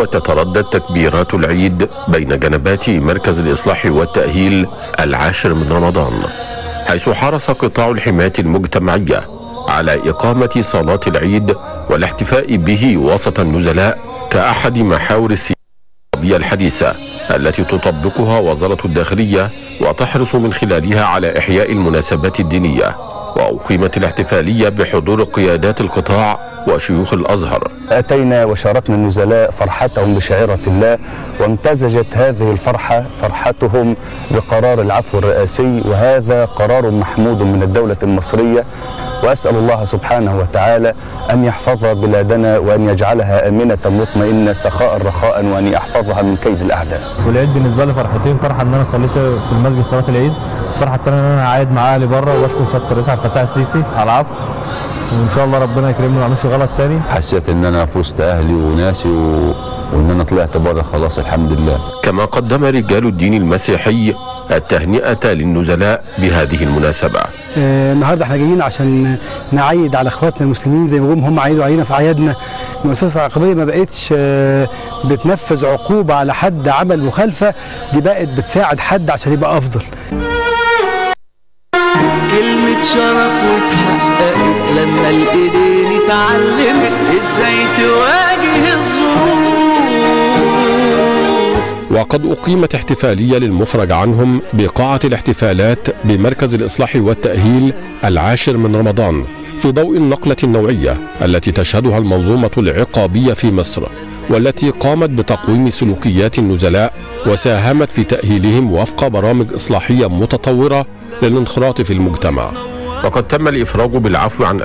وتتردد تكبيرات العيد بين جنبات مركز الإصلاح والتأهيل العاشر من رمضان حيث حرص قطاع الحماية المجتمعية على إقامة صلاة العيد والاحتفاء به وسط النزلاء كأحد محاور السياسة الحديثة التي تطبقها وزارة الداخلية وتحرص من خلالها على إحياء المناسبات الدينية وأقيمت الاحتفالية بحضور قيادات القطاع وشيوخ الأزهر أتينا وشاركنا النزلاء فرحتهم بشعيرة الله وامتزجت هذه الفرحة فرحتهم بقرار العفو الرئاسي وهذا قرار محمود من الدولة المصرية وأسأل الله سبحانه وتعالى أن يحفظ بلادنا وأن يجعلها آمنة مطمئنة سخاء رخاء وأن يحفظها من كيد الأعداء والعيد بالنسبة لي فرحتين فرحة إن أنا صليت في المسجد صلاة العيد الفرحة الثانية إن أنا قاعد مع أهلي بره وأشكر سيادة الرئيس عبد الفتاح السيسي على العفو وإن شاء الله ربنا يكرمني وما أعملش غلط تاني حسيت إن أنا في وسط أهلي وناسي و... وإن أنا طلعت بره خلاص الحمد لله كما قدم رجال الدين المسيحي التهنئة للنزلاء بهذه المناسبة آه النهارده احنا جايين عشان نعيد على اخواتنا المسلمين زي ما جم هم عيدوا علينا في اعيادنا المؤسسه العقابيه ما بقتش آه بتنفذ عقوبه على حد عمل مخالفه دي بقت بتساعد حد عشان يبقى افضل كلمة شرف واتحققت لما الايدين اتعلمت ازاي تواجه الظروف وقد أقيمت احتفالية للمفرج عنهم بقاعة الاحتفالات بمركز الإصلاح والتأهيل العاشر من رمضان في ضوء النقلة النوعية التي تشهدها المنظومة العقابية في مصر والتي قامت بتقويم سلوكيات النزلاء وساهمت في تأهيلهم وفق برامج إصلاحية متطورة للانخراط في المجتمع وقد تم الإفراج بالعفو عن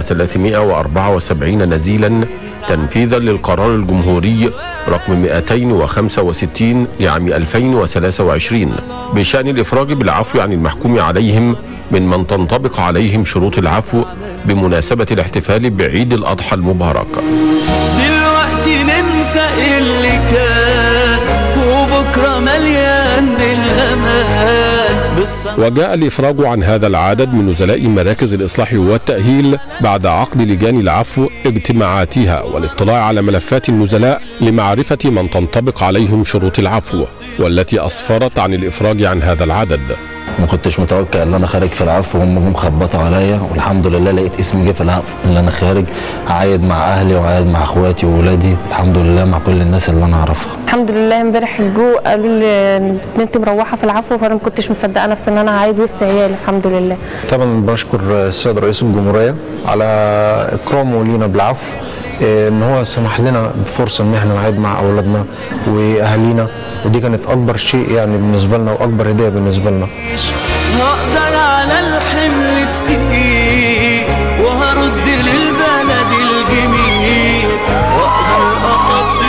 2374 نزيلا تنفيذا للقرار الجمهوري رقم 265 لعام 2023 بشأن الإفراج بالعفو عن المحكوم عليهم من من تنطبق عليهم شروط العفو بمناسبة الاحتفال بعيد الأضحى المبارك دلوقتي ننسى اللي كان وبكرة مليان بالأمان وجاء الإفراج عن هذا العدد من نزلاء مراكز الإصلاح والتأهيل بعد عقد لجان العفو اجتماعاتها والاطلاع على ملفات النزلاء لمعرفة من تنطبق عليهم شروط العفو والتي أسفرت عن الإفراج عن هذا العدد ما كنتش متوقع ان انا خارج في العفو وهم جم خبطوا عليا والحمد لله لقيت اسمي جه في العفو اللي انا خارج عايد مع اهلي وعايد مع اخواتي واولادي الحمد لله مع كل الناس اللي انا اعرفها الحمد لله امبارح جو قالوا لي ان انت مروحه في العفو فانا ما كنتش مصدقه نفسي ان انا هعيد وسط عيالي الحمد لله طبعا بشكر السيد رئيس الجمهوريه على اكرامه لينا بالعفو ان هو سمح لنا بفرصه ان احنا نعيد مع اولادنا واهالينا ودي كانت اكبر شيء يعني بالنسبه لنا واكبر هديه بالنسبه لنا هقدر على الحمل التقيل وهرد للبلد الجميل واقدر اخطي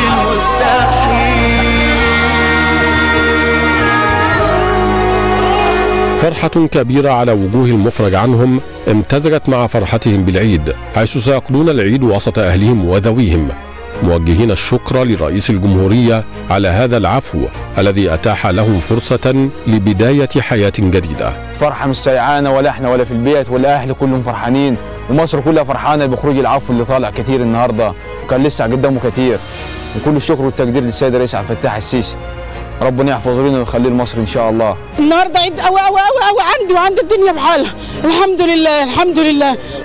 المستحيل فرحة كبيرة على وجوه المفرج عنهم امتزجت مع فرحتهم بالعيد حيث سيقضون العيد وسط أهلهم وذويهم موجهين الشكر لرئيس الجمهورية على هذا العفو الذي أتاح لهم فرصة لبداية حياة جديدة فرحة مش سيعانة ولا احنا ولا في البيت والأهل كلهم فرحانين ومصر كلها فرحانة بخروج العفو اللي طالع كتير النهاردة وكان لسه قدامه كتير وكل الشكر والتقدير للسيد الرئيس عبد الفتاح السيسي ربنا يحفظ لنا ويخليه لمصر ان شاء الله النهارده عيد قوي قوي قوي قوي عندي وعند الدنيا بحالها الحمد لله الحمد لله